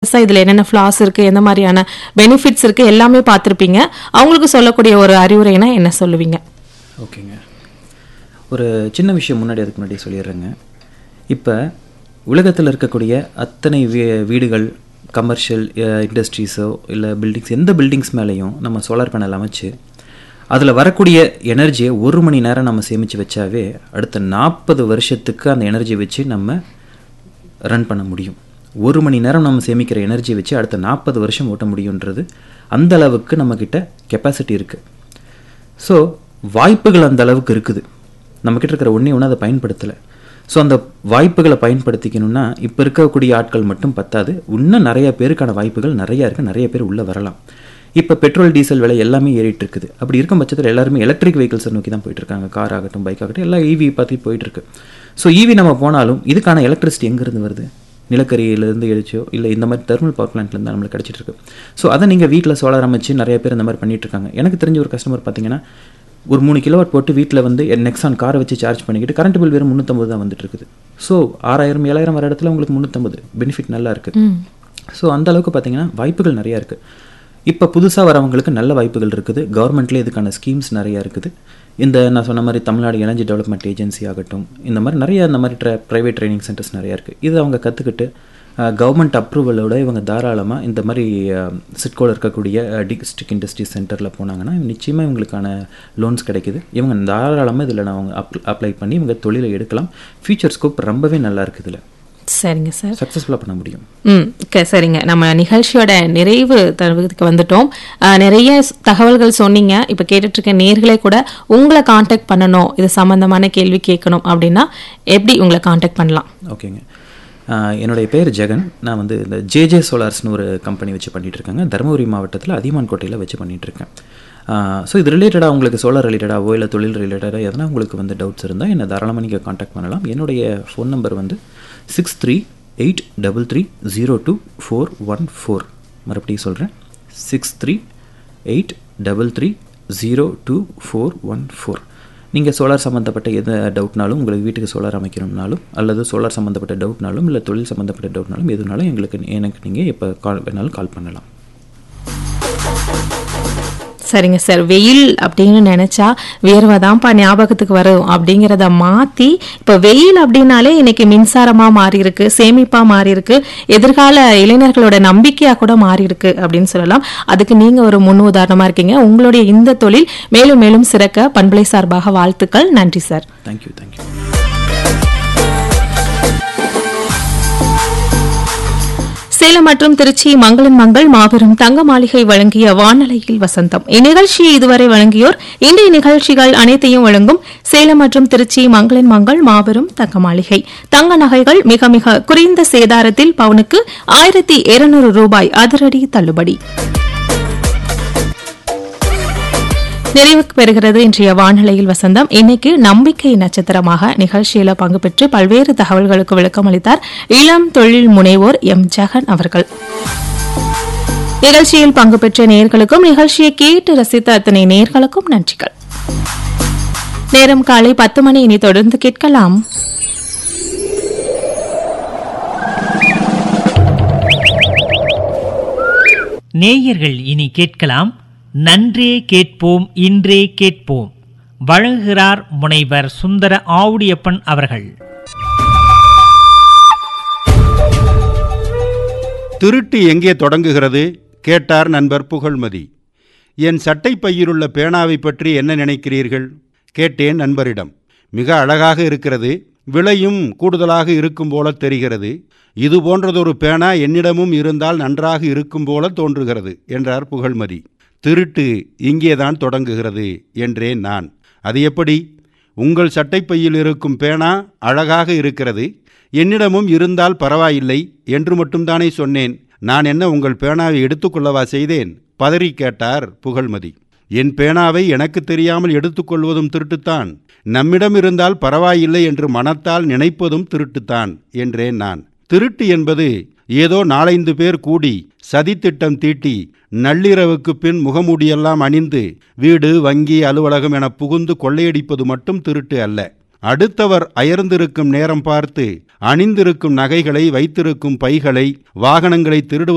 புதுசா இதுல என்னென்ன ஃபிளாஸ் இருக்கு எந்த மாதிரியான பெனிஃபிட்ஸ் இருக்கு எல்லாமே பார்த்திருப்பீங்க அவங்களுக்கு சொல்லக்கூடிய ஒரு அறிவுரைனா என்ன சொல்லுவீங்க ஓகேங்க ஒரு சின்ன விஷயம் முன்னாடி அதுக்கு முன்னாடி சொல்லிடுறேங்க இப்போ உலகத்தில் இருக்கக்கூடிய அத்தனை வீ வீடுகள் கமர்ஷியல் இண்டஸ்ட்ரீஸோ இல்லை பில்டிங்ஸ் எந்த பில்டிங்ஸ் மேலேயும் நம்ம சோலார் பேனல் அமைச்சு அதில் வரக்கூடிய எனர்ஜியை ஒரு மணி நேரம் நம்ம சேமித்து வச்சாவே அடுத்த நாற்பது வருஷத்துக்கு அந்த எனர்ஜி வச்சு நம்ம ரன் பண்ண முடியும் ஒரு மணி நேரம் நம்ம சேமிக்கிற எனர்ஜி வச்சு அடுத்த நாற்பது வருஷம் ஓட்ட முடியுன்றது அந்த அளவுக்கு நம்மக்கிட்ட கெப்பாசிட்டி இருக்குது ஸோ வாய்ப்புகள் அந்த அளவுக்கு இருக்குது நம்மக்கிட்ட இருக்கிற ஒன்றே ஒன்று அதை பயன்படுத்தலை ஸோ அந்த வாய்ப்புகளை பயன்படுத்திக்கணும்னா இப்போ இருக்கக்கூடிய ஆட்கள் மட்டும் பத்தாது இன்னும் நிறைய பேருக்கான வாய்ப்புகள் நிறையா இருக்குது நிறைய பேர் உள்ளே வரலாம் இப்போ பெட்ரோல் டீசல் விலை எல்லாமே ஏறிட்டு இருக்குது அப்படி இருக்கும் பட்சத்தில் எல்லாருமே எலக்ட்ரிக் வெஹிக்கிள்ஸை நோக்கி தான் போயிட்டு இருக்காங்க கார் ஆகட்டும் பைக் ஆகட்டும் எல்லாம் ஈவி பற்றி போயிட்டு இருக்கு ஸோ ஈவி நம்ம போனாலும் இதுக்கான எலக்ட்ரிசிட்டி எங்கேருந்து வருது நிலக்கரியிலேருந்து எழுச்சோ இல்லை இந்த மாதிரி தெர்மல் பவர் பிளான்ட்லேருந்து நம்மளுக்கு கிடச்சிட்டு இருக்கு ஸோ அதை நீங்கள் வீட்டில் சோலார் அமைச்சு நிறைய பேர் இந்த மாதிரி பண்ணிட்டு இருக்காங்க எனக்கு தெரிஞ்ச ஒரு கஸ்டமர் பார்த்தீங்கன்னா ஒரு மூணு கிலோவாட் போட்டு வீட்டில் வந்து நெக்ஸான் காரை வச்சு சார்ஜ் பண்ணிக்கிட்டு கரண்ட் பில் வெறும் முந்நூற்றம்பது தான் வந்துட்டு இருக்குது ஸோ ஆறாயிரம் ஏழாயிரம் வர இடத்துல உங்களுக்கு முந்நூற்றம்பது பெனிஃபிட் நல்லா இருக்குது ஸோ அந்த அளவுக்கு பார்த்தீங்கன்னா வாய்ப்புகள் நிறையா இருக்குது இப்போ புதுசாக வரவங்களுக்கு நல்ல வாய்ப்புகள் இருக்குது கவர்மெண்ட்லேயே இதுக்கான ஸ்கீம்ஸ் நிறையா இருக்குது இந்த நான் சொன்ன மாதிரி தமிழ்நாடு எனர்ஜி டெவலப்மெண்ட் ஏஜென்சி ஆகட்டும் இந்த மாதிரி நிறைய இந்த மாதிரி ட்ரை ப்ரைவேட் ட்ரைனிங் சென்டர்ஸ் நிறையா இருக்குது இது அவங்க கற்றுக்கிட்டு கவர்மெண்ட் அப்ரூவலோட இவங்க தாராளமாக இந்த மாதிரி சிட்கோவில் இருக்கக்கூடிய டிஸ்ட்ரிக்ட் இண்டஸ்ட்ரி சென்டரில் போனாங்கன்னா நிச்சயமாக இவங்களுக்கான லோன்ஸ் கிடைக்குது இவங்க தாராளமாக இதில் நான் அவங்க அப் அப்ளை பண்ணி இவங்க தொழிலை எடுக்கலாம் ஃபியூச்சர் ஸ்கோப் ரொம்பவே நல்லா இருக்குது இதில் சரிங்க சார் சக்ஸஸ்ஃபுல்லாக பண்ண முடியும் ம் க- சரிங்க நம்ம நிகழ்ச்சியோட நிறைவு தருவதுக்கு வந்துட்டோம் அஹ், நிறைய ஸ்- தகவல்கள் சொன்னீங்க இப்போ கேட்டுட்டு இருக்க நேர்களே கூட உங்களை காண்டாக்ட் பண்ணணும் இது சம்பந்தமான கேள்வி கேட்கணும் அப்படின்னா எப்படி உங்களை காண்டாக்ட் பண்ணலாம் ஓகேங்க ஆஹ் என்னுடைய பேர் ஜெகன் நான் வந்து இந்த ஜேஜே சோலார்ஸ்னு ஒரு கம்பெனி வச்சு பண்ணிட்டு இருக்காங்க தருமபுரி மாவட்டத்தில் அதியமான் கோட்டையில் வச்சு பண்ணிட்டு இருக்கேன் ஸோ இது ரிலேட்டடாக உங்களுக்கு சோலார் ரிலேட்டடாகவோ இல்லை தொழில் ரிலேட்டடாக எதனா உங்களுக்கு வந்து டவுட்ஸ் இருந்தால் என்னை தாராளமாக நீங்கள் காண்டாக்ட் பண்ணலாம் என்னுடைய ஃபோன் நம்பர் வந்து six three eight double three zero two four one four மறுபடியும் சொல்கிறேன் six three eight double three zero two four one four நீங்கள் சோலார் சம்மந்தப்பட்ட எந்த டவுட்னாலும் உங்களுக்கு வீட்டுக்கு சோலார் அமைக்கணும்னாலும் அல்லது சோலார் சம்மந்தப்பட்ட டவுட்னாலும் இல்லை தொழில் சம்மந்தப்பட்ட டவுட்னாலும் எதுனாலும் எங்களுக்கு எனக்கு நீங்கள் எப்போ கால் வேணாலும் கால் பண்ணலாம் சரிங்க சார் வெயில் அப்படின்னு நினைச்சா வேர்வை தான்ப்பா ஞாபகத்துக்கு வரும் அப்படிங்கிறத மாத்தி இப்போ வெயில் அப்படின்னாலே இன்னைக்கு மின்சாரமா மாறி இருக்கு சேமிப்பா மாறி இருக்கு எதிர்கால இளைஞர்களோட நம்பிக்கையா கூட மாறி இருக்கு அப்படின்னு சொல்லலாம் அதுக்கு நீங்க ஒரு முன் உதாரணமா இருக்கீங்க உங்களுடைய இந்த தொழில் மேலும் மேலும் சிறக்க பண்பலை சார்பாக வாழ்த்துக்கள் நன்றி சார் தேங்க்யூ தேங்க்யூ சேலம் மற்றும் திருச்சி மங்களன் மங்கள் மாபெரும் தங்க மாளிகை வழங்கிய வானலையில் வசந்தம் இந்நிகழ்ச்சியை இதுவரை வழங்கியோர் இன்றைய நிகழ்ச்சிகள் அனைத்தையும் வழங்கும் சேலம் மற்றும் திருச்சி மங்களன் மங்கள் மாபெரும் தங்க மாளிகை தங்க நகைகள் மிக மிக குறைந்த சேதாரத்தில் பவுனுக்கு ஆயிரத்தி இருநூறு ரூபாய் அதிரடி தள்ளுபடி நிறைவுக்கு பெறுகிறது இன்றைய வானொலியில் வசந்தம் இன்னைக்கு நம்பிக்கை நட்சத்திரமாக நிகழ்ச்சியில பங்கு பெற்று பல்வேறு தகவல்களுக்கு விளக்கம் அளித்தார் இளம் தொழில் முனைவோர் எம் ஜெகன் அவர்கள் நிகழ்ச்சியில் பங்கு பெற்ற நேர்களுக்கும் நிகழ்ச்சியை கேட்டு ரசித்த அத்தனை நேர்களுக்கும் நன்றிகள் நேரம் காலை பத்து மணி இனி தொடர்ந்து கேட்கலாம் நேயர்கள் இனி கேட்கலாம் நன்றே கேட்போம் இன்றே கேட்போம் வழங்குகிறார் முனைவர் சுந்தர ஆவுடியப்பன் அவர்கள் திருட்டு எங்கே தொடங்குகிறது கேட்டார் நண்பர் புகழ்மதி என் சட்டை பையிலுள்ள பேனாவை பற்றி என்ன நினைக்கிறீர்கள் கேட்டேன் நண்பரிடம் மிக அழகாக இருக்கிறது விலையும் கூடுதலாக இருக்கும் போல தெரிகிறது இது போன்றதொரு பேனா என்னிடமும் இருந்தால் நன்றாக இருக்கும் போல தோன்றுகிறது என்றார் புகழ்மதி திருட்டு இங்கேதான் தொடங்குகிறது என்றேன் நான் அது எப்படி உங்கள் சட்டைப்பையில் இருக்கும் பேனா அழகாக இருக்கிறது என்னிடமும் இருந்தால் பரவாயில்லை என்று மட்டும்தானே சொன்னேன் நான் என்ன உங்கள் பேனாவை எடுத்துக்கொள்ளவா செய்தேன் பதறி கேட்டார் புகழ்மதி என் பேனாவை எனக்கு தெரியாமல் எடுத்துக்கொள்வதும் திருட்டுத்தான் நம்மிடம் இருந்தால் பரவாயில்லை என்று மனத்தால் நினைப்பதும் திருட்டுத்தான் என்றேன் நான் திருட்டு என்பது ஏதோ நாலைந்து பேர் கூடி சதித்திட்டம் தீட்டி நள்ளிரவுக்கு பின் முகமூடியெல்லாம் அணிந்து வீடு வங்கி அலுவலகம் என புகுந்து கொள்ளையடிப்பது மட்டும் திருட்டு அல்ல அடுத்தவர் அயர்ந்திருக்கும் நேரம் பார்த்து அணிந்திருக்கும் நகைகளை வைத்திருக்கும் பைகளை வாகனங்களை திருடுவது